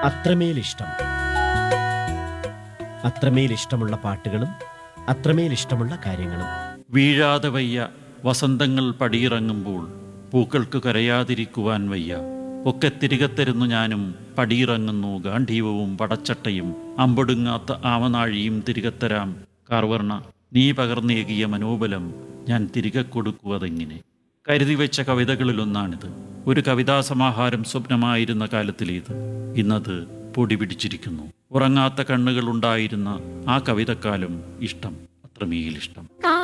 അത്രമേൽ ഇഷ്ടം അത്രമേൽ ഇഷ്ടമുള്ള പാട്ടുകളും അത്രമേൽ ഇഷ്ടമുള്ള കാര്യങ്ങളും വീഴാതെ വയ്യ വസന്തങ്ങൾ പടിയിറങ്ങുമ്പോൾ പൂക്കൾക്ക് കരയാതിരിക്കുവാൻ വയ്യ ഒക്കെ തിരികെ തരുന്നു ഞാനും പടിയിറങ്ങുന്നു ഗാന്ധീവവും പടച്ചട്ടയും അമ്പൊടുങ്ങാത്ത ആമനാഴിയും തിരികെ തരാം കാർവർണ നീ പകർന്നേകിയ മനോബലം ഞാൻ തിരികെ കൊടുക്കുവതെങ്ങനെ കരുതി വെച്ച കവിതകളിലൊന്നാണിത് ഒരു കവിതാ സമാഹാരം സ്വപ്നമായിരുന്ന കാലത്തിലേത് ഇന്നത് പൊടി പിടിച്ചിരിക്കുന്നു ഉറങ്ങാത്ത കണ്ണുകൾ ഉണ്ടായിരുന്ന ആ കവിതക്കാലം ഇഷ്ടം അത്രമേൽ ഇഷ്ടം കാ